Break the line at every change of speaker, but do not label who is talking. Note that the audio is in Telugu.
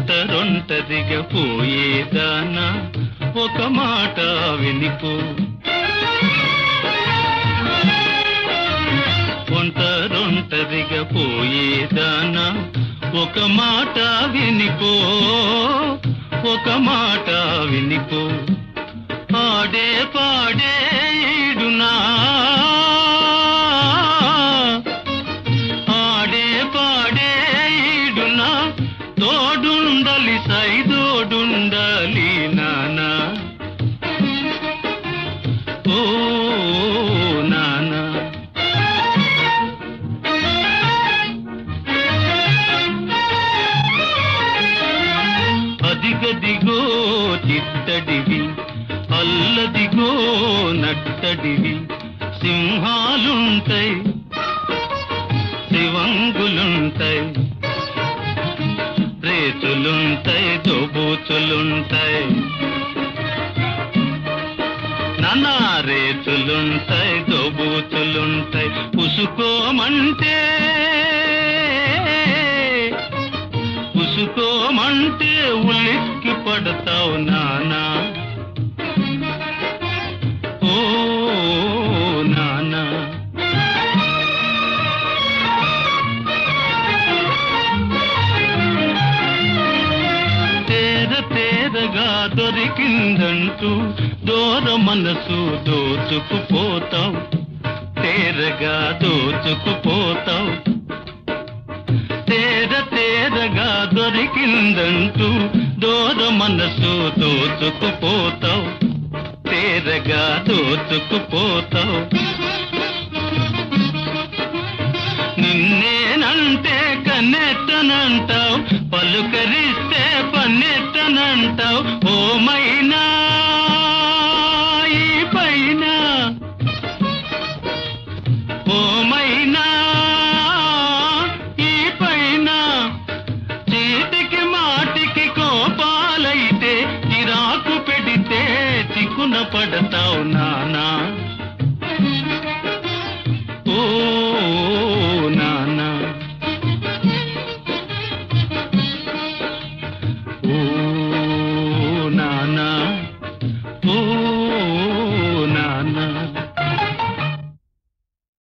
ఒంటరొంటరిగా పోయేదానా ఒక మాట వినిపో ఒంటరొంటరిగా పోయేదానా ఒక మాట వినిపో ఒక మాట వినిపో పాడే పాడే ఈడునా ఆడే పాడే ఈడునా తోడుండలి సైదోడుండాలి నానా ఓ నానా అదిగదిగో చిత్తడివి అల్లదిగో నట్టడివి సింహాలుంటాయి శివంగులుంటాయి రేతులుంటాయి దోబూచులుంటాయి నానా రేతులుంటాయి దోబూచులుంటాయి పుసుకోమంటే పుసుకోమంటే ఉలిక్కి పడతావు నానా ఓ నానా తేర తేరగా దొరికిందంటూ దూర మనసు దోచుకుపోతావు తేరగా దోచుకుపోతావు తేర తేరగా దొరికిందంటూ దూర మనసు దోచుకుపోతావు తేరగా దోచుకుపోతావు నిన్నేనంటే కన్నెత్తనంటావు పలుకరిస్తే పన్నెత్తనంటావు ఓమైనా ఈ పైన ఓమైనా ఈ పైన చీటికి మాటికి కోపాలైతే చిరాకు పెడితే చిక్కున పడతావు నాన్న